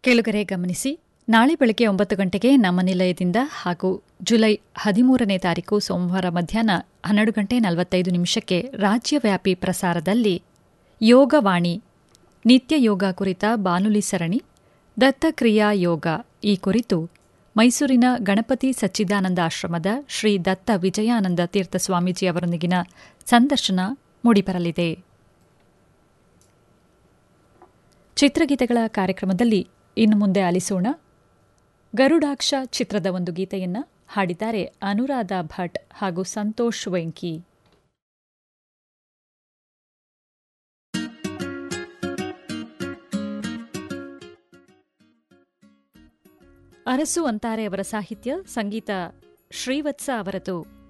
ಕೇಳುಗರೆ ಗಮನಿಸಿ ನಾಳೆ ಬೆಳಗ್ಗೆ ಒಂಬತ್ತು ಗಂಟೆಗೆ ನಮ್ಮ ನಿಲಯದಿಂದ ಹಾಗೂ ಜುಲೈ ಹದಿಮೂರನೇ ತಾರೀಕು ಸೋಮವಾರ ಮಧ್ಯಾಹ್ನ ಹನ್ನೆರಡು ಗಂಟೆ ನಲವತ್ತೈದು ನಿಮಿಷಕ್ಕೆ ರಾಜ್ಯವ್ಯಾಪಿ ಪ್ರಸಾರದಲ್ಲಿ ಯೋಗವಾಣಿ ನಿತ್ಯ ಯೋಗ ಕುರಿತ ಬಾನುಲಿ ಸರಣಿ ದತ್ತಕ್ರಿಯಾ ಯೋಗ ಈ ಕುರಿತು ಮೈಸೂರಿನ ಗಣಪತಿ ಸಚ್ಚಿದಾನಂದ ಆಶ್ರಮದ ಶ್ರೀ ದತ್ತ ವಿಜಯಾನಂದ ತೀರ್ಥ ಸ್ವಾಮೀಜಿ ಅವರೊಂದಿಗಿನ ಸಂದರ್ಶನ ಮೂಡಿಬರಲಿದೆ ಚಿತ್ರಗೀತೆಗಳ ಕಾರ್ಯಕ್ರಮದಲ್ಲಿ ಇನ್ನು ಮುಂದೆ ಆಲಿಸೋಣ ಗರುಡಾಕ್ಷ ಚಿತ್ರದ ಒಂದು ಗೀತೆಯನ್ನ ಹಾಡಿದ್ದಾರೆ ಅನುರಾಧ ಭಟ್ ಹಾಗೂ ಸಂತೋಷ್ ವೆಂಕಿ ಅರಸು ಅಂತಾರೆ ಅವರ ಸಾಹಿತ್ಯ ಸಂಗೀತ ಶ್ರೀವತ್ಸ ಅವರದು